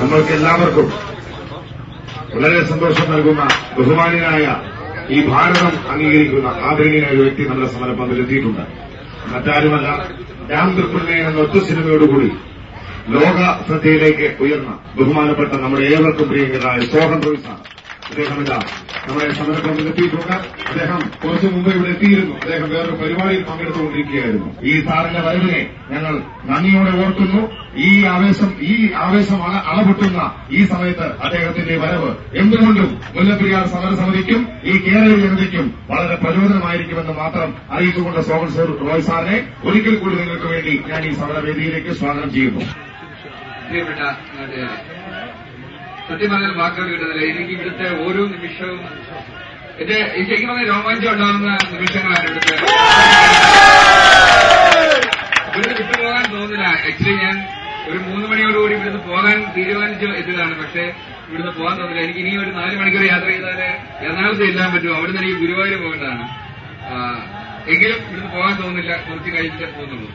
നമ്മൾക്ക് എല്ലാവർക്കും വളരെ സന്തോഷം നൽകുന്ന ബഹുമാനായ ഈ ഭാരതം അംഗീകരിക്കുന്ന ആദരണീയനായ ഒരു വ്യക്തി നമ്മുടെ സമരപ്പന്തൽ എത്തിയിട്ടുണ്ട് മറ്റാരുമല്ല രാം തൃപ്പുണ്ണയൻ എന്ന ഒറ്റ സിനിമയോടുകൂടി ലോക ശ്രദ്ധയിലേക്ക് ഉയർന്ന ബഹുമാനപ്പെട്ട നമ്മുടെ ഏവർക്കും പ്രിയങ്കരായ സോഹൻ റോയ്സാണ് അദ്ദേഹമില്ല നമ്മുടെ സമരപ്പന്തൽ എത്തിയിട്ടുണ്ട് അദ്ദേഹം കുറച്ചു മുമ്പ് ഇവിടെ എത്തിയിരുന്നു അദ്ദേഹം വേറൊരു പരിപാടിയിൽ പങ്കെടുത്തുകൊണ്ടിരിക്കുകയായിരുന്നു ഈ സാറിന്റെ വരവിനെ ഞങ്ങൾ നന്ദിയോടെ ഓർക്കുന്നു ഈ ആവേശം ഈ ആവേശം അള- അളപൊട്ടുന്ന ഈ സമയത്ത് അദ്ദേഹത്തിന്റെ വരവ് എന്തുകൊണ്ടും മുല്ലപ്പെരിയാർ സമരസമിതിക്കും ഈ കേരള ജനതയ്ക്കും വളരെ പ്രചോദനമായിരിക്കുമെന്ന് മാത്രം അറിയിച്ചുകൊണ്ട് സോഹൻ സോർ റോയ് സാറിനെ ഒരിക്കൽ കൂടി നിങ്ങൾക്ക് വേണ്ടി ഞാൻ ഈ സമരവേദിയിലേക്ക് സ്വാഗതം ചെയ്യുന്നു പ്രിയപ്പെട്ട നാട്ടുകാരെ സത്യം പറഞ്ഞാൽ വാക്കുകൾ കിട്ടുന്നില്ല എനിക്ക് ഇവിടുത്തെ ഓരോ നിമിഷവും എന്റെ ശരിക്കും പറഞ്ഞാൽ രോമാഞ്ചം ഉണ്ടാകുന്ന നിമിഷങ്ങളാണ് ഇവിടുത്തെ ഇവിടുന്ന് വിട്ടുപോകാൻ തോന്നുന്നില്ല ആക്ച്വലി ഞാൻ ഒരു മൂന്ന് മണിയോടുകൂടി ഇവിടുന്ന് പോകാൻ തീരുമാനിച്ചു എത്തിയതാണ് പക്ഷേ ഇവിടുന്ന് പോകാൻ തോന്നില്ല എനിക്ക് ഇനി ഒരു നാല് മണിക്കൂർ യാത്ര ചെയ്താലേ എറണാകുളത്ത് ചെല്ലാൻ പറ്റും അവിടുന്ന് എനിക്ക് ഗുരുവായൂർ പോകേണ്ടതാണ് ആ, എങ്കിലും ഇവിടുന്ന് പോകാൻ തോന്നുന്നില്ല കുറച്ച് കഴിഞ്ഞിട്ടേ പോകുന്നുള്ളൂ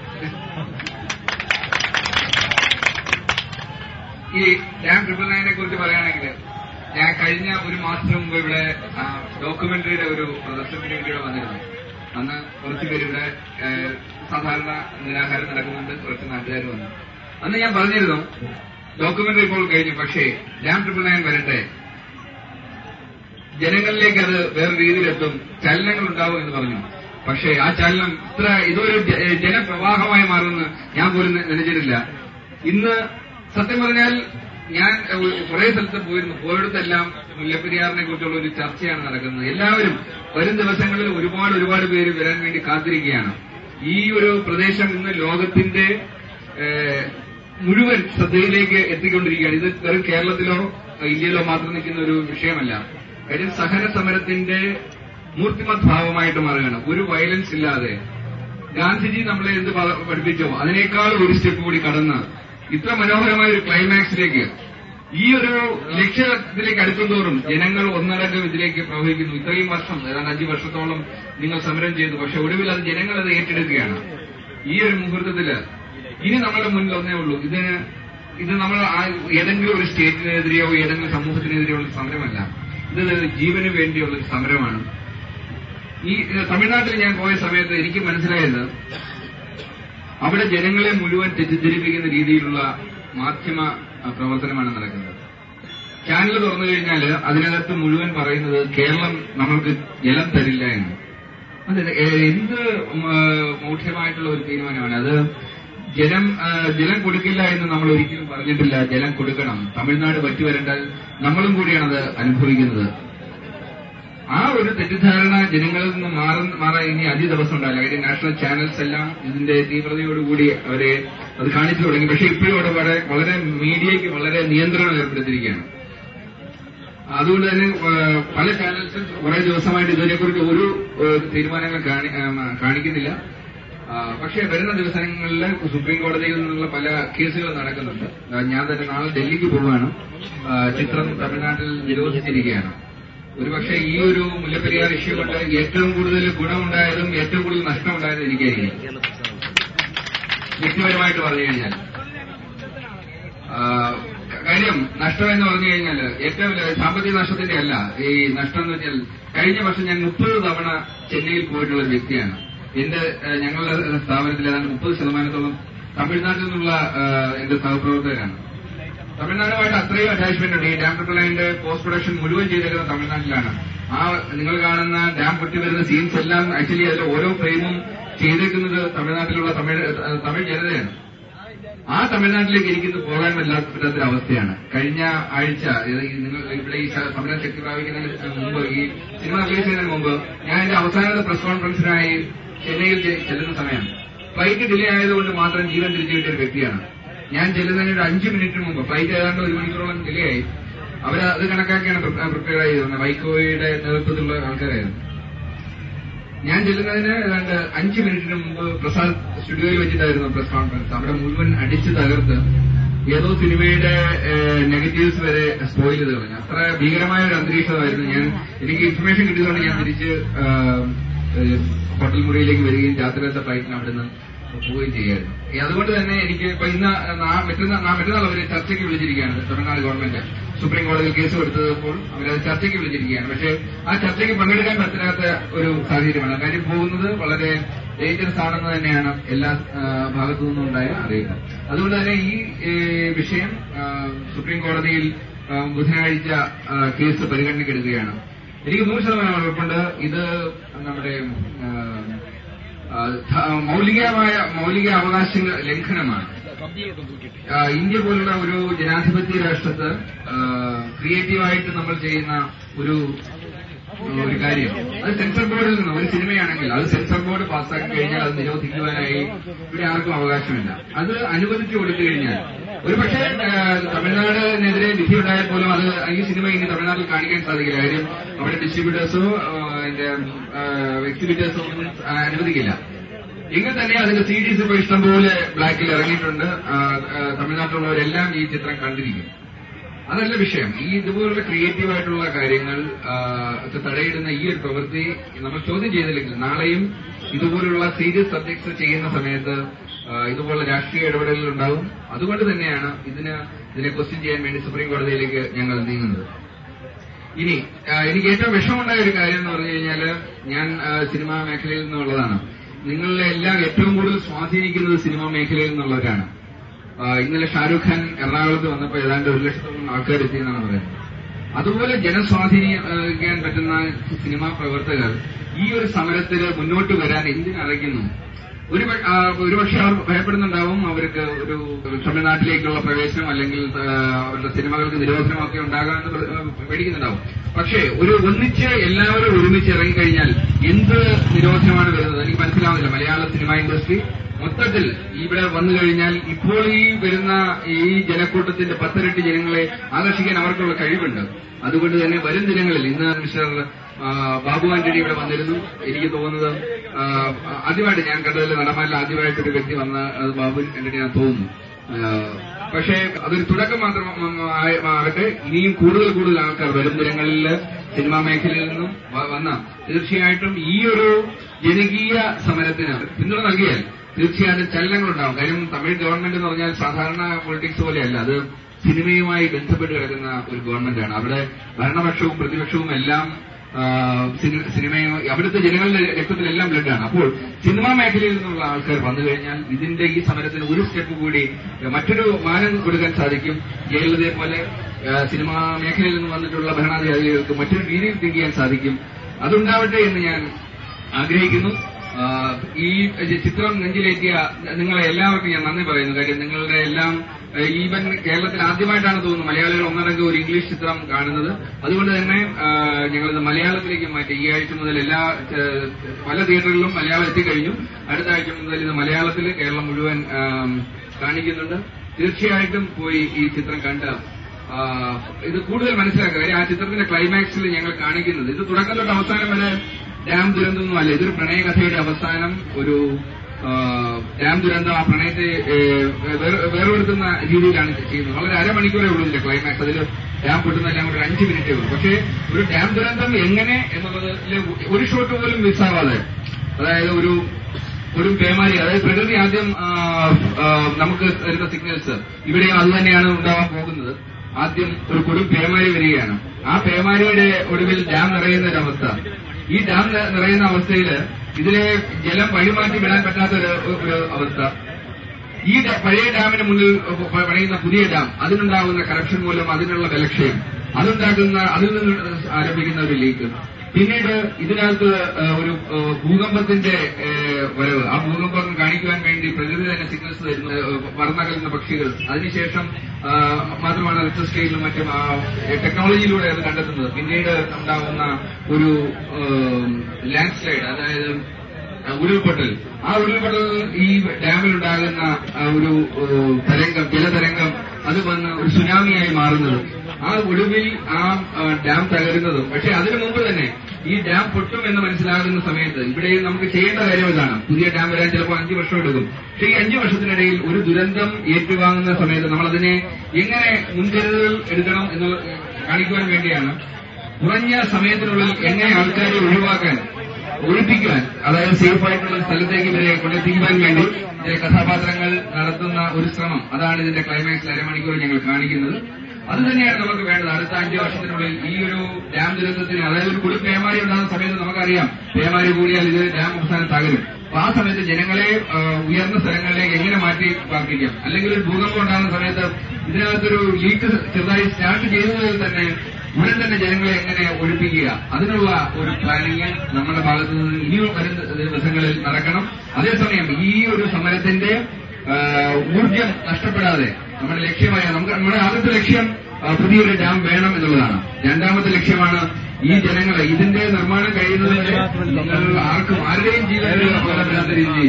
ഈ ഡാം ട്രിപ്പിൾ നയനെ കുറിച്ച് പറയുകയാണെങ്കിൽ ഞാൻ കഴിഞ്ഞ ഒരു മാസത്തിന് മുമ്പ് ഇവിടെ ആ, ഡോക്യുമെന്ററിയുടെ ഒരു പ്രദർശനത്തിന് വേണ്ടി ഇവിടെ വന്നിരുന്നു അന്ന് കുറച്ച് പേര് ഇവിടെ ഏ, സാധാരണ നിരാഹാരം നടക്കുന്നുണ്ട് കുറച്ച് നാട്ടുകാർ വന്നു അന്ന് ഞാൻ പറഞ്ഞിരുന്നു ഡോക്യുമെന്ററി ഇപ്പോൾ കഴിഞ്ഞു പക്ഷേ ഡാം ട്രിപ്പിൾ നയൻ വരട്ടെ ജനങ്ങളിലേക്ക് അത് വേറെ രീതിയിലെത്തും ചലനങ്ങൾ ഉണ്ടാവും എന്ന് പറഞ്ഞു പക്ഷേ ആ ചലനം ഇത്ര ഇതൊരു ജ- ജനപ്രവാഹമായി മാറുമെന്ന് ഞാൻ പോലും നെ- നനച്ചിട്ടില്ല ഇന്ന് സത്യം പറഞ്ഞാൽ ഞാൻ ഏഹ്, കുറെ സ്ഥലത്ത് പോയിരുന്നു പോയിടത്തെല്ലാം മുല്ലപ്പെരിയാറിനെ കുറിച്ചുള്ള ഒരു ചർച്ചയാണ് നടക്കുന്നത് എല്ലാവരും വരും ദിവസങ്ങളിൽ ഒരുപാട് ഒരുപാട് പേര് വരാൻ വേണ്ടി കാത്തിരിക്കുകയാണ് ഈ ഒരു പ്രദേശം ഇന്ന് ലോകത്തിന്റെ ഏഹ്, മുഴുവൻ ശ്രദ്ധയിലേക്ക് എത്തിക്കൊണ്ടിരിക്കുകയാണ് ഇത് വെറും കേരളത്തിലോ ഇന്ത്യയിലോ മാത്രം നിൽക്കുന്ന ഒരു വിഷയമല്ല കാര്യം സഹന സമരത്തിന്റെ മൂർത്തിമത് ഭാവമായിട്ട് മാറുകയാണ് ഒരു വയലൻസ് ഇല്ലാതെ ഗാന്ധിജി നമ്മളെ എന്ത് പ- പഠിപ്പിച്ചോ അതിനേക്കാൾ ഒരു സ്റ്റെപ്പ് കൂടി കടന്ന് ഇത്ര മനോഹരമായ ഒരു ക്ലൈമാക്സിലേക്ക് ഈ ഒരു ലക്ഷ്യത്തിലേക്ക് അടുക്കുന്തോറും ജനങ്ങൾ ഒന്നടങ്കം ഇതിലേക്ക് പ്രവഹിക്കുന്നു ഇത്രയും വർഷം ഏതാണ്ട് അഞ്ചു വർഷത്തോളം നിങ്ങൾ സമരം ചെയ്തു പക്ഷെ ഒടുവിൽ അത് ജനങ്ങൾ അത് ഏറ്റെടുക്കുകയാണ് ഈ ഒരു മുഹൂർത്തത്തില് ഇനി നമ്മുടെ മുന്നിൽ ഒന്നേ ഉള്ളൂ ഇതിന് ഇത് നമ്മൾ ആ- ഏതെങ്കിലും ഒരു സ്റ്റേറ്റിനെതിരെയോ ഏതെങ്കിലും സമൂഹത്തിനെതിരെയോ ഉള്ള സമരമല്ല ഇത് ജീവന് വേണ്ടിയുള്ള ഒരു സമരമാണ് ഈ ഏഹ്, തമിഴ്നാട്ടിൽ ഞാൻ പോയ സമയത്ത് എനിക്ക് മനസ്സിലായത് അവിടെ ജനങ്ങളെ മുഴുവൻ തെറ്റിദ്ധരിപ്പിക്കുന്ന രീതിയിലുള്ള മാധ്യമ അഹ്, പ്രവർത്തനമാണ് നടക്കുന്നത് ചാനൽ തുറന്നു കഴിഞ്ഞാൽ അതിനകത്ത് മുഴുവൻ പറയുന്നത് കേരളം നമ്മൾക്ക് ജലം തരില്ല എന്ന് അത് ഏഹ്, എന്ത് ഉം, ഏഹ്, മൗഢ്യമായിട്ടുള്ള ഒരു തീരുമാനമാണ് അത് ജലം ഏഹ്, ജലം കൊടുക്കില്ല എന്ന് നമ്മൾ ഒരിക്കലും പറഞ്ഞിട്ടില്ല ജലം കൊടുക്കണം തമിഴ്നാട് പറ്റുവരണ്ടാൽ നമ്മളും കൂടിയാണ് അത് അനുഭവിക്കുന്നത് ആ ഒരു തെറ്റിദ്ധാരണ ജനങ്ങളിൽ നിന്ന് മാറും മാറാൻ ഇനി അധിക ദിവസം ഉണ്ടാവില്ല കാര്യം നാഷണൽ ചാനൽസ് എല്ലാം ഇതിന്റെ തീവ്രതയോടുകൂടി അവരെ അത് കാണിച്ചു തുടങ്ങി പക്ഷെ ഇപ്പോഴും അവിടെ വളരെ വളരെ മീഡിയയ്ക്ക് വളരെ നിയന്ത്രണം ഏർപ്പെടുത്തിയിരിക്കുകയാണ് അതുകൊണ്ട് തന്നെ ഏഹ്, പല ചാനൽസും കുറെ ദിവസമായിട്ട് ഇതിനെക്കുറിച്ച് ഒരു ഏഹ്, തീരുമാനങ്ങൾ കാണി- ഏഹ്, കാണിക്കുന്നില്ല ആ, പക്ഷേ വരുന്ന ദിവസങ്ങളിൽ സുപ്രീം കോടതിയിൽ നിന്നുള്ള പല കേസുകൾ നടക്കുന്നുണ്ട് ആ, ഞാൻ തന്നെ നാളെ ഡൽഹിക്ക് പോവുകയാണ് ആ, ചിത്രം തമിഴ്നാട്ടിൽ നിരോധിച്ചിരിക്കുകയാണ് ഒരുപക്ഷെ ഈ ഒരു മുല്ലപ്പെരിയാർ ഇഷ്യൂ കൊണ്ട് ഏറ്റവും കൂടുതൽ ഗുണമുണ്ടായതും ഏറ്റവും കൂടുതൽ നഷ്ടമുണ്ടായതും എനിക്കായിരിക്കും വ്യക്തിപരമായിട്ട് പറഞ്ഞു കഴിഞ്ഞാൽ ആ, കാര്യം നഷ്ടം എന്ന് പറഞ്ഞു കഴിഞ്ഞാൽ ഏറ്റവും വലിയ സാമ്പത്തിക നഷ്ടത്തിന്റെ അല്ല ഈ നഷ്ടം എന്ന് വെച്ചാൽ കഴിഞ്ഞ വർഷം ഞാൻ മുപ്പത് തവണ ചെന്നൈയിൽ പോയിട്ടുള്ള ഒരു വ്യക്തിയാണ് എന്റെ ആ, ഞങ്ങളുടെ സ്ഥാപനത്തിൽ ഏതാണ്ട് മുപ്പത് ശതമാനത്തോളം തമിഴ്നാട്ടിൽ നിന്നുള്ള ആ, എന്റെ സഹപ്രവർത്തകരാണ് തമിഴ്നാടുമായിട്ട് അത്രയും അറ്റാച്ച്മെന്റ് ഉണ്ട് ഈ ഡാം ട്രിപ്പിൾ ലൈനിന്റെ പോസ്റ്റ് പ്രൊഡക്ഷൻ മുഴുവൻ ചെയ്തേക്കുന്നത് തമിഴ്നാട്ടിലാണ് ആ നിങ്ങൾ കാണുന്ന ഡാം പൊട്ടി വരുന്ന സീൻസ് എല്ലാം ആക്ച്വലി അതിൽ ഓരോ ഫ്രെയിമും ചെയ്തേക്കുന്നത് തമിഴ്നാട്ടിലുള്ള തമിഴ് ഏഹ് തമിഴ് ജനതയാണ് ആ തമിഴ്നാട്ടിലേക്ക് എനിക്കിന്ന് പോകാൻ വല്ലാത്ത പറ്റാത്തൊരവസ്ഥയാണ് കഴിഞ്ഞ ആഴ്ച ഇത് ഈ നിങ്ങൾ ഇവിടെ ഈ ശ- സമരം ശക്തി പ്രാപിക്കുന്നതിന് മുമ്പ് ഈ സിനിമ റിലീസ് ചെയ്യുന്നതിന് മുമ്പ് ഞാൻ എന്റെ അവസാനത്തെ പ്രസ് കോൺഫറൻസിനായി ചെന്നൈയിൽ ചെ- ചെല്ലുന്ന സമയം ഫ്ലൈറ്റ് ഡിലേ ആയതുകൊണ്ട് മാത്രം ജീവൻ തിരിച്ചു കിട്ടിയ ഒരു വ്യക്തിയാണ് ഞാൻ ചെല്ലുന്നതിന് ഒരു അഞ്ച് മിനിറ്റ് മുമ്പ് ഫ്ലൈറ്റ് ഏതാണ്ട് ഒരു മണിക്കൂറോളം ഡിലേ ആയി അവർ അത് കണക്കാക്കിയാണ് പ്രിപ്പയർ ചെയ്തിരുന്നത് വൈക്കോയുടെ നേതൃത്വത്തിലുള്ള ആൾക്കാരായിരുന്നു ഞാൻ ചെല്ലുന്നതിന് ഏതാണ്ട് അഞ്ച് മിനിറ്റിന് മുമ്പ് പ്രസാദ് സ്റ്റുഡിയോയിൽ വെച്ചിട്ടായിരുന്നു പ്രസ് കോൺഫറൻസ് അവിടെ മുഴുവൻ അടിച്ചു തകർത്ത് ഏതോ സിനിമയുടെ നെഗറ്റീവ്സ് വരെ സ്പോയിൽ ചെയ്ത് കളഞ്ഞു അത്ര ഭീകരമായ ഒരു അന്തരീക്ഷമായിരുന്നു ഞാൻ എനിക്ക് ഇൻഫർമേഷൻ കിട്ടിയതുകൊണ്ട് ഞാൻ തിരിച്ച് ആ, ഏഹ്, ഹോട്ടൽ മുറിയിലേക്ക് വരികയും രാത്രിയിലത്തെ ഫ്ലൈറ്റിന് അവിടുന്ന് പോവുകയും ചെയ്യായിരുന്നു ഈ അതുകൊണ്ട് തന്നെ എനിക്ക് ഇപ്പൊ ഇന്ന് നാ- മറ്റന്നാ നാ- മറ്റന്നാൾ അവർ ചർച്ചയ്ക്ക് വിളിച്ചിരിക്കുകയാണ് തമിഴ്നാട് ഗവൺമെന്റ് സുപ്രീം കോടതിയിൽ കേസ് കൊടുത്തപ്പോൾ അവരത് ചർച്ചയ്ക്ക് വിളിച്ചിരിക്കുകയാണ് പക്ഷേ ആ ചർച്ചയ്ക്ക് പങ്കെടുക്കാൻ പറ്റാത്ത ഒരു സാഹചര്യമാണ് കാര്യം പോകുന്നത് വളരെ ഡേഞ്ചറസ് ആണെന്ന് തന്നെയാണ് എല്ലാ ആ, ഭാഗത്തു നിന്നും ഉണ്ടായ അറിയിപ്പ് അതുകൊണ്ട് തന്നെ ഈ ഏ, വിഷയം ആ, സുപ്രീം കോടതിയിൽ ആ, ബുധനാഴ്ച ആ, കേസ് പരിഗണനയ്ക്കെടുക്കുകയാണ് എനിക്ക് നൂറ് ശതമാനം ഉറപ്പുണ്ട് ഇത് നമ്മുടെ ആ, ആ, ധ- മൗലികമായ മൗലിക അവകാശ ലംഘനമാണ് ആ, ഇന്ത്യ പോലുള്ള ഒരു ജനാധിപത്യ രാഷ്ട്രത്ത് ആ, ക്രിയേറ്റീവായിട്ട് നമ്മൾ ചെയ്യുന്ന ഒരു ഒരു കാര്യം അത് സെൻസർ ബോർഡിൽ നിന്ന് ഒരു സിനിമയാണെങ്കിൽ അത് സെൻസർ ബോർഡ് പാസ്സാക്കി കഴിഞ്ഞാൽ അത് നിരോധിക്കുവാനായി ഇവിടെ ആർക്കും അവകാശമില്ല അത് അനുവദിച്ചു കൊടുത്തു കഴിഞ്ഞാൽ ഒരു പക്ഷേ തമിഴ്നാടിനെതിരെ വിധി ഉണ്ടായാൽ പോലും അത് ഈ സിനിമ ഇനി തമിഴ്നാട്ടിൽ കാണിക്കാൻ സാധിക്കില്ല കാര്യം അവിടെ ഡിസ്ട്രിബ്യൂട്ടേഴ്സോ അതിന്റെ എക്സിബിറ്റേഴ്സോ ഒന്നും ആ, അനുവദിക്കില്ല എങ്കിൽ തന്നെ അതിന്റെ സി ഡീസ് ഇപ്പൊ ഇഷ്ടംപോലെ ബ്ലാക്കിൽ ഇറങ്ങിയിട്ടുണ്ട് ആ, ആ, തമിഴ്നാട്ടിലുള്ളവരെല്ലാം ഈ ചിത്രം കണ്ടിരിക്കും അതല്ല വിഷയം ഈ ഇതുപോലുള്ള ക്രിയേറ്റീവ് ആയിട്ടുള്ള കാര്യങ്ങൾ ആ, ഒക്കെ തടയിടുന്ന ഈ ഒരു പ്രവൃത്തി നമ്മൾ ചോദ്യം ചെയ്തില്ലെങ്കിൽ നാളെയും ഇതുപോലുള്ള സീരിയസ് സബ്ജക്ട്സ് ചെയ്യുന്ന സമയത്ത് ആ, ഇതുപോലുള്ള രാഷ്ട്രീയ ഇടപെടലുകൾ ഉണ്ടാവും അതുകൊണ്ട് തന്നെയാണ് ഇതിന് ഇതിനെ ക്വസ്റ്റ്യൻ ചെയ്യാൻ വേണ്ടി സുപ്രീം കോടതിയിലേക്ക് ഞങ്ങൾ നീങ്ങുന്നത് ഇനി ആ, എനിക്ക് ഏറ്റവും വിഷമമുണ്ടായ ഒരു കാര്യം എന്ന് പറഞ്ഞു കഴിഞ്ഞാൽ ഞാൻ ആ, സിനിമാ മേഖലയിൽ നിന്നുള്ളതാണ് നിങ്ങളെ എല്ലാം ഏറ്റവും കൂടുതൽ സ്വാധീനിക്കുന്നത് സിനിമാ മേഖലയിൽ നിന്നുള്ളവരാണ് ആ, ഇന്നലെ ഷാരൂഖ് ഖാൻ എറണാകുളത്ത് വന്നപ്പോൾ ഏതാണ്ട് ഒരു ലക്ഷത്തോളം ആൾക്കാർ എത്തിയെന്നാണ് പറയുന്നത് അതുപോലെ ജനസ്വാധീനിക്കാൻ പറ്റുന്ന സിനിമാ പ്രവർത്തകർ ഈ ഒരു സമരത്തിന് മുന്നോട്ട് വരാൻ എന്തിനറിയിക്കുന്നു ഒരു പ- ആ, ഒരുപക്ഷെ അവർ ഭയപ്പെടുന്നുണ്ടാവും അവർക്ക് ഒരു തമിഴ്നാട്ടിലേക്കുള്ള പ്രവേശനം അല്ലെങ്കിൽ ആ, അവരുടെ സിനിമകൾക്ക് നിരോധനമൊക്കെ ഉണ്ടാകാമെന്ന് പ്ര- ആ, പേടിക്കുന്നുണ്ടാവും പക്ഷേ ഒരു ഒന്നിച്ച് എല്ലാവരും ഒരുമിച്ച് ഇറങ്ങിക്കഴിഞ്ഞാൽ എന്ത് നിരോധനമാണ് വരുന്നത് എനിക്ക് മനസ്സിലാവുന്നില്ല മലയാള സിനിമാ ഇൻഡസ്ട്രി മൊത്തത്തിൽ ഇവിടെ വന്നു കഴിഞ്ഞാൽ ഇപ്പോൾ ഈ വരുന്ന ഈ ജനക്കൂട്ടത്തിന്റെ പത്തിരട്ടി ജനങ്ങളെ ആകർഷിക്കാൻ അവർക്കുള്ള കഴിവുണ്ട് അതുകൊണ്ട് തന്നെ വരും ദിനങ്ങളിൽ ഇന്ന് മിസ്റ്റർ ആ, ബാബു ആന്റണി ഇവിടെ വന്നിരുന്നു എനിക്ക് തോന്നുന്നത് ആ, ആദ്യമായിട്ട് ഞാൻ കണ്ടതിൽ നടന്മാരിൽ ആദ്യമായിട്ട് ഒരു വ്യക്തി വന്ന അത് ബാബു ആന്റണിയാണെന്ന് തോന്നുന്നു ആ, പക്ഷേ അതൊരു തുടക്കം മാത്രം ആയ- ആകട്ടെ ഇനിയും കൂടുതൽ കൂടുതൽ ആൾക്കാർ വരും ദിനങ്ങളിൽ സിനിമാ മേഖലയിൽ നിന്നും വ- വന്ന തീർച്ചയായിട്ടും ഈ ഒരു ജനകീയ സമരത്തിന് പിന്തുണ നൽകിയാൽ തീർച്ചയായിട്ടും ചലനങ്ങളുണ്ടാവും കാര്യം തമിഴ് ഗവൺമെന്റ് എന്ന് പറഞ്ഞാൽ സാധാരണ പൊളിറ്റിക്സ് പോലെയല്ല അത് സിനിമയുമായി ബന്ധപ്പെട്ട് കിടക്കുന്ന ഒരു ഗവൺമെന്റാണ് അവിടെ ഭരണപക്ഷവും പ്രതിപക്ഷവും എല്ലാം ആ, സിനി- സിനിമയും അവിടുത്തെ ജനങ്ങളുടെ രക്തത്തിലെല്ലാം ബ്ലഡാണ് അപ്പോൾ സിനിമാ മേഖലയിൽ നിന്നുള്ള ആൾക്കാർ വന്നു കഴിഞ്ഞാൽ ഇതിന്റെ ഈ സമരത്തിന് ഒരു സ്റ്റെപ്പ് കൂടി മറ്റൊരു മാനം കൊടുക്കാൻ സാധിക്കും ജയലളിതയെ പോലെ ആ, സിനിമാ മേഖലയിൽ നിന്ന് വന്നിട്ടുള്ള ഭരണാധികാരികൾക്ക് മറ്റൊരു രീതിയിൽ തിങ്ക് ചെയ്യാൻ സാധിക്കും അതുണ്ടാവട്ടെ എന്ന് ഞാൻ ആഗ്രഹിക്കുന്നു ആ, ഈ ചിത്രം നെഞ്ചിലേറ്റിയ നിങ്ങളെ എല്ലാവർക്കും ഞാൻ നന്ദി പറയുന്നു കാര്യം നിങ്ങളുടെ എല്ലാം ഈവൻ കേരളത്തിൽ ആദ്യമായിട്ടാണ് തോന്നുന്നു മലയാളികൾ ഒന്നടങ്കം ഒരു ഇംഗ്ലീഷ് ചിത്രം കാണുന്നത് അതുകൊണ്ട് തന്നെ ആ, ഞങ്ങളിത് മലയാളത്തിലേക്ക് മാറ്റി ഈ ആഴ്ച മുതൽ എല്ലാ ഏഹ്, പല തിയേറ്ററുകളിലും മലയാളം എത്തിക്കഴിഞ്ഞു അടുത്ത ആഴ്ച മുതൽ ഇത് മലയാളത്തിൽ കേരളം മുഴുവൻ ആം, കാണിക്കുന്നുണ്ട് തീർച്ചയായിട്ടും പോയി ഈ ചിത്രം കണ്ട് ആ, ഇത് കൂടുതൽ മനസ്സിലാക്കുക കാര്യം ആ ചിത്രത്തിന്റെ ക്ലൈമാക്സിൽ ഞങ്ങൾ കാണിക്കുന്നത് ഇത് തുടക്കം തൊട്ട് അവസാനം വരെ ഡാം ദുരന്തമൊന്നും അല്ല ഇതൊരു പ്രണയകഥയുടെ അവസാനം ഒരു ആ, ഡാം ദുരന്തം ആ പ്രണയത്തെ ഏ, വേർ- വേർപെടുത്തുന്ന രീതിയിലാണ് ഇത് ചെയ്യുന്നത് വളരെ അരമണിക്കൂറേ ഉള്ളൂ ഇതിന്റെ ക്ലൈമാക്സ് അതിൽ ഡാം പൊട്ടുന്നതെല്ലാം കൂടെ ഒരു അഞ്ച് മിനിറ്റേ ഉള്ളൂ പക്ഷേ ഒരു ഡാം ദുരന്തം എങ്ങനെ എന്നുള്ളത് ഒരു ഷോട്ട് പോലും മിസ്സാവാതെ അതായത് ഒരു ഒരു പേമാരി അതായത് പ്രകൃതി ആദ്യം ആ, ആ, നമുക്ക് തരുന്ന സിഗ്നൽസ് ഇവിടെയും അത് തന്നെയാണ് ഉണ്ടാവാൻ പോകുന്നത് ആദ്യം ഒരു കൊടും പേമാരി വരികയാണ് ആ പേമാരിയുടെ ഒടുവിൽ ഡാം നിറയുന്ന ഒരു അവസ്ഥ ഈ ഡാം നി- നിറയുന്ന അവസ്ഥയിൽ ഇതിലെ ജലം വഴിമാറ്റി വിടാൻ പറ്റാത്ത ഒരു ഒരു അവസ്ഥ ഈ ഡ- പഴയ ഡാമിന് മുന്നിൽ പ- പണിയുന്ന പുതിയ ഡാം അതിനുണ്ടാകുന്ന കറപ്ഷൻ മൂലം അതിനുള്ള ബലക്ഷയം അതുണ്ടാക്കുന്ന അതിൽ നിന്ന് ആരംഭിക്കുന്ന ഒരു ലീക്ക് പിന്നീട് ഇതിനകത്ത് ആ, ഒരു ആ, ഭൂകമ്പത്തിന്റെ ഏ, വരവ് ആ ഭൂകമ്പം കാണിക്കുവാൻ വേണ്ടി പ്രകൃതി തന്നെ സിഗ്നൽസ് തരുന്നു ഏ, പറന്നകലുന്ന പക്ഷികൾ അതിനുശേഷം ആ, മാത്രമാണ് റിസർച്ച് സ്കെയിലും മറ്റും ആ, ടെക്നോളജിയിലൂടെ അത് കണ്ടെത്തുന്നത് പിന്നീട് ഉണ്ടാകുന്ന ഒരു ലാൻഡ് സ്ലൈഡ് അതായത് ആ ഉരുൾപൊട്ടൽ ആ ഉരുൾപൊട്ടൽ ഈ ഡാമിലുണ്ടാകുന്ന ആ ഒരു ഏഹ്, തരംഗം ജലതരംഗം അത് വന്ന് ഒരു സുനാമിയായി മാറുന്നത് ആ ഒടുവിൽ ആ ആ, ഡാം തകരുന്നതും പക്ഷെ അതിനു മുമ്പ് തന്നെ ഈ ഡാം പൊട്ടും എന്ന് മനസ്സിലാകുന്ന സമയത്ത് ഇവിടെ നമുക്ക് ചെയ്യേണ്ട കാര്യം ഇതാണ് പുതിയ ഡാം വരാൻ ചിലപ്പോൾ അഞ്ചു വർഷം എടുക്കും പക്ഷെ ഈ അഞ്ചു വർഷത്തിനിടയിൽ ഒരു ദുരന്തം ഏറ്റുവാങ്ങുന്ന സമയത്ത് നമ്മൾ അതിനെ എങ്ങനെ മുൻകരുതൽ എടുക്കണം എന്ന് കാണിക്കുവാൻ വേണ്ടിയാണ് കുറഞ്ഞ സമയത്തിനുള്ളിൽ എങ്ങനെ ആൾക്കാരെ ഒഴിവാക്കാൻ ഒഴിപ്പിക്കാൻ അതായത് സേഫ് ആയിട്ടുള്ള ഒരു സ്ഥലത്തേക്ക് ഇവരെ കൊണ്ടെത്തിക്കുവാൻ വേണ്ടി ഇതിലെ കഥാപാത്രങ്ങൾ നടത്തുന്ന ഒരു ശ്രമം അതാണ് ഇതിന്റെ ക്ലൈമാക്സിൽ അരമണിക്കൂർ ഞങ്ങൾ കാണിക്കുന്നത് അത് തന്നെയാണ് നമുക്ക് വേണ്ടത് അടുത്ത അഞ്ചു വർഷത്തിനുള്ളിൽ ഈ ഒരു ഡാം ദുരന്തത്തിന് അതായത് ഒരു കുടി പേമാരി ഉണ്ടാകുന്ന സമയത്ത് നമുക്കറിയാം പേമാരി കൂടിയാൽ ഇത് ഡാം അവസാനം തകരും അപ്പൊ ആ സമയത്ത് ജനങ്ങളെ ആ, ഉയർന്ന സ്ഥലങ്ങളിലേക്ക് എങ്ങനെ മാറ്റി പാർപ്പിക്കാം അല്ലെങ്കിൽ ഒരു ഭൂകമ്പം ഉണ്ടാകുന്ന സമയത്ത് ഇതിനകത്തൊരു ലീക്ക് ചെറുതായി സ്റ്റാർട്ട് ചെയ്തതിൽ തന്നെ ഉടൻ തന്നെ ജനങ്ങളെ എങ്ങനെ ഒഴിപ്പിക്കുക അതിനുള്ള ഒരു പ്ലാനിങ് നമ്മുടെ ഭാഗത്തു നിന്ന് ഇനിയും വരുന്ന ദിവസങ്ങളിൽ നടക്കണം അതേസമയം ഈ ഒരു സമരത്തിന്റെ ആ, ഊർജം നഷ്ടപ്പെടാതെ നമ്മുടെ ലക്ഷ്യമായ നമുക്ക് നമ്മുടെ ആദ്യത്തെ ലക്ഷ്യം ആ, പുതിയൊരു ഡാം വേണം എന്നുള്ളതാണ് രണ്ടാമത്തെ ലക്ഷ്യമാണ് ഈ ജനങ്ങളെ ഇതിന്റെ നിർമ്മാണം കഴിയുന്നത് വരെ നിങ്ങൾ ആർക്കും ആരുടെയും ജീവനിൽ കൊല്ലപ്പെടാത്ത രീതിയിൽ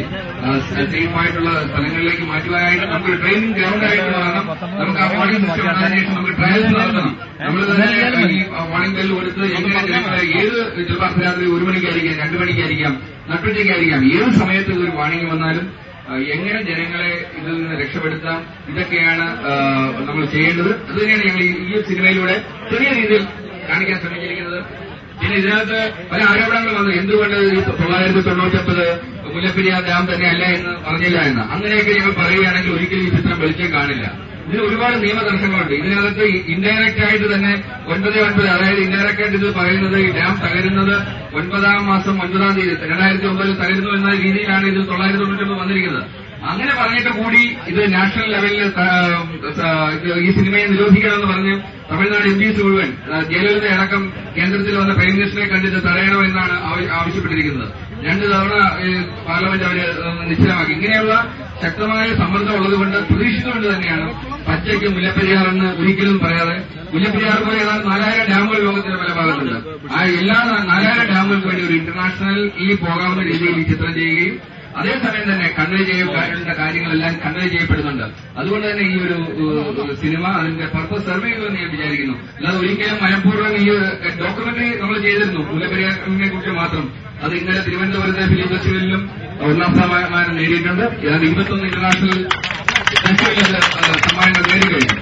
സേഫ് ആയിട്ടുള്ള സ്ഥലങ്ങളിലേക്ക് മാറ്റുവാനായിട്ട് നമുക്ക് ട്രെയിനിങ് ഗ്രൗണ്ട് ആയിട്ട് വേണം നമുക്ക് ആ വാണിംഗ് സിസ്റ്റം ഉണ്ടായതിനു ശേഷം നമുക്ക് ട്രയൽസ് നടത്തണം നമ്മൾ തന്നെ ഈ വാണിംഗ് ബെല്ല് കൊടുത്ത് എങ്ങനെ ജനങ്ങളെ ഏത് ചിലപ്പോൾ അർദ്ധരാത്രി ഒരു മണിക്കായിരിക്കാം രണ്ടു മണിക്കായിരിക്കാം നട്ടുച്ചയ്ക്കായിരിക്കാം ഏത് സമയത്ത് ഒരു വാണിംഗ് വന്നാലും ആ, എങ്ങനെ ജനങ്ങളെ ഇതിൽ നിന്ന് രക്ഷപ്പെടുത്താം ഇതൊക്കെയാണ് ആ, നമ്മൾ ചെയ്യേണ്ടത് അത് തന്നെയാണ് ഞങ്ങൾ ഈ- ഈ സിനിമയിലൂടെ ചെറിയ രീതിയിൽ കാണിക്കാൻ ശ്രമിച്ചിരിക്കുന്നത് പിന്നെ ഇതിനകത്ത് പല ആരോപണങ്ങൾ വന്നു എന്തുകൊണ്ട് ഈ തൊള്ളായിരത്തി തൊണ്ണൂറ്റൊമ്പത് മുല്ലപ്പെരിയാർ ഡാം തന്നെയല്ല എന്ന് പറഞ്ഞില്ല എന്ന് അങ്ങനെയൊക്കെ ഞങ്ങൾ പറയുകയാണെങ്കിൽ ഒരിക്കലും ഈ ചിത്രം വെളിച്ചം കാണില്ല ഇതിന് ഒരുപാട് നിയമതടസ്സങ്ങളുണ്ട് ഇതിനകത്ത് ഇൻഡയറക്റ്റ് ആയിട്ട് തന്നെ ഒൻപത് ഒൻപത് അതായത് ഇൻഡയറക്റ്റ് ആയിട്ട് ഇത് പറയുന്നത് ഈ ഡാം തകരുന്നത് ഒൻപതാം മാസം ഒൻപതാം തീയതി രണ്ടായിരത്തി ഒമ്പതിൽ തകരുന്നു എന്ന രീതിയിലാണ് ഇത് തൊള്ളായിരത്തി തൊണ്ണൂറ്റൊമ്പത് വന്നിരിക്കുന്നത് അങ്ങനെ പറഞ്ഞിട്ട് കൂടി ഇത് നാഷണൽ ലെവലിൽ ത- ആ, ഇത് ഈ സിനിമയെ നിരോധിക്കണമെന്ന് പറഞ്ഞ് തമിഴ്നാട് എം പിസ് മുഴുവൻ ആ, ജയലളിത അടക്കം കേന്ദ്രത്തിൽ വന്ന പ്രൈം മിനിസ്റ്ററെ കണ്ടിട്ട് തടയണമെന്നാണ് ആവ- ആവശ്യപ്പെട്ടിരിക്കുന്നത് രണ്ട് തവണ ഈ പാർലമെന്റ് അവര് നിശ്ചലമാക്കി ഇങ്ങനെയുള്ള ശക്തമായ സമ്മർദ്ദം ഉള്ളതുകൊണ്ട് പ്രതീക്ഷിച്ചുകൊണ്ട് തന്നെയാണ് പച്ചയ്ക്ക് മുല്ലപ്പെരിയാർ എന്ന് ഒരിക്കലും പറയാതെ മുല്ലപ്പെരിയാർ പോലെ ഏതാണ്ട് നാലായിരം ഡാമുകൾ ലോകത്തിന്റെ പല ഭാഗത്തുണ്ട് ആ എല്ലാ നാ- നാലായിരം ഡാമുകൾക്ക് വേണ്ടി ഒരു ഇന്റർനാഷണൽ ഈ പോകാവുന്ന രീതിയിൽ ഈ ചിത്രം ചെയ്യുകയും അതേസമയം തന്നെ കൺവേ ചെയ്യേണ്ട കാര്യങ്ങളെല്ലാം കൺവേ ചെയ്യപ്പെടുന്നുണ്ട് അതുകൊണ്ട് തന്നെ ഈ ഒരു ഏഹ്, സിനിമ അതിന്റെ പർപ്പസ് സെർവ് ചെയ്യുമെന്ന് ഞാൻ വിചാരിക്കുന്നു അല്ലാതെ ഒരിക്കലും മനഃപൂർവ്വം ഈ ഡോക്യുമെന്ററി നമ്മൾ ചെയ്തിരുന്നു മുല്ലപ്പെരിയാറിനെ കുറിച്ച് മാത്രം അത് ഇന്നലെ തിരുവനന്തപുരത്തെ ഫിലിം ഫെസ്റ്റിവലിലും ഒന്നാം സമ്മാനം നേടിയിട്ടുണ്ട് ഏതാണ്ട് ഇരുപത്തൊന്ന് ഇന്റർനാഷണൽ ഫെസ്റ്റിവലിൽ അത് സമ്മാനങ്ങൾ നേടിക്കഴിഞ്ഞു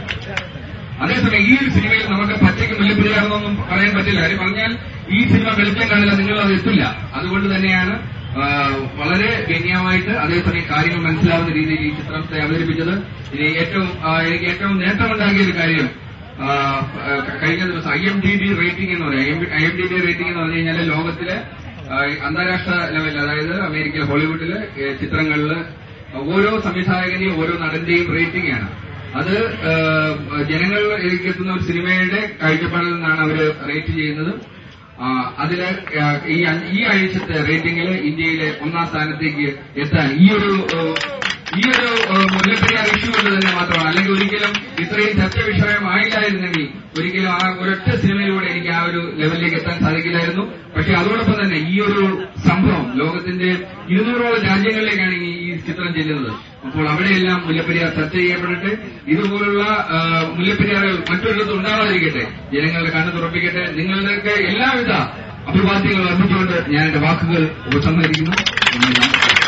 അതേസമയം ഈ ഒരു സിനിമയിൽ നമുക്ക് പച്ചയ്ക്ക് മുല്ലപ്പെരിയാറെന്നൊന്നും പറയാൻ പറ്റില്ല കാര്യം പറഞ്ഞാൽ ഈ സിനിമ വെളിച്ചം കാണില്ല നിങ്ങൾ അത് എത്തില്ല അതുകൊണ്ട് തന്നെയാണ് ആ, വളരെ ഗണ്യമായിട്ട് അതേസമയം കാര്യങ്ങൾ മനസ്സിലാവുന്ന രീതിയിൽ ഈ ചിത്രത്തെ അവതരിപ്പിച്ചത് ഇനി ഏറ്റവും ആ, എനിക്ക് ഏറ്റവും നേട്ടമുണ്ടാക്കിയ ഒരു കാര്യം ആ, ആ, കഴിഞ്ഞ ദിവസം I M D B rating എന്ന് പറയും I M D B rating എന്ന് പറഞ്ഞു കഴിഞ്ഞാൽ ലോകത്തിലെ ആ, അന്താരാഷ്ട്ര ലെവലിൽ അതായത് അമേരിക്ക ഹോളിവുഡിലെ ഏ, ചിത്രങ്ങളില് ഓരോ സംവിധായകന്റെയും ഓരോ നടന്റെയും റേറ്റിംഗ് ആണ് അത് ആ, ജനങ്ങളിലേക്ക് എത്തുന്ന ഒരു സിനിമയുടെ കാഴ്ചപ്പാടിൽ നിന്നാണ് അവർ റേറ്റ് ചെയ്യുന്നത് ആ, അതില് ആ, ഈ അ- ഈ ആഴ്ചത്തെ റേറ്റിംഗിൽ ഇന്ത്യയിലെ ഒന്നാം സ്ഥാനത്തേക്ക് എത്താൻ ഈ ഒരു ആ, ഈ ഒരു ആ, മുല്ലപ്പെരിയാർ ഇഷ്യൂ കൊണ്ട് തന്നെ മാത്രമാണ് അല്ലെങ്കിൽ ഒരിക്കലും ഇത്രയും ചർച്ച വിഷയമായില്ലായിരുന്നെങ്കിൽ ഒരിക്കലും ആ ഒരൊറ്റ സിനിമയിലൂടെ എനിക്ക് ആ ഒരു ലെവലിലേക്ക് എത്താൻ സാധിക്കില്ലായിരുന്നു പക്ഷെ അതോടൊപ്പം തന്നെ ഈ ഒരു സംഭവം ലോകത്തിന്റെ ഇരുന്നൂറോളം രാജ്യങ്ങളിലേക്കാണ് ഈ ഈ ചിത്രം ചെല്ലുന്നത് അപ്പോൾ അവിടെയെല്ലാം മുല്ലപ്പെരിയാർ ചർച്ച ചെയ്യപ്പെടട്ടെ ഇതുപോലുള്ള ആ, മുല്ലപ്പെരിയാറുകൾ മറ്റൊരിടത്തും ഉണ്ടാവാതിരിക്കട്ടെ ജനങ്ങളുടെ കണ്ണു തുറപ്പിക്കട്ടെ നിങ്ങളുടെയൊക്കെ എല്ലാവിധ അഭിവാദ്യങ്ങൾ അർപ്പിച്ചുകൊണ്ട് ഞാൻ എന്റെ വാക്കുകൾ ഉപസംഹരിക്കുന്നു നന്ദി, നമസ്കാരം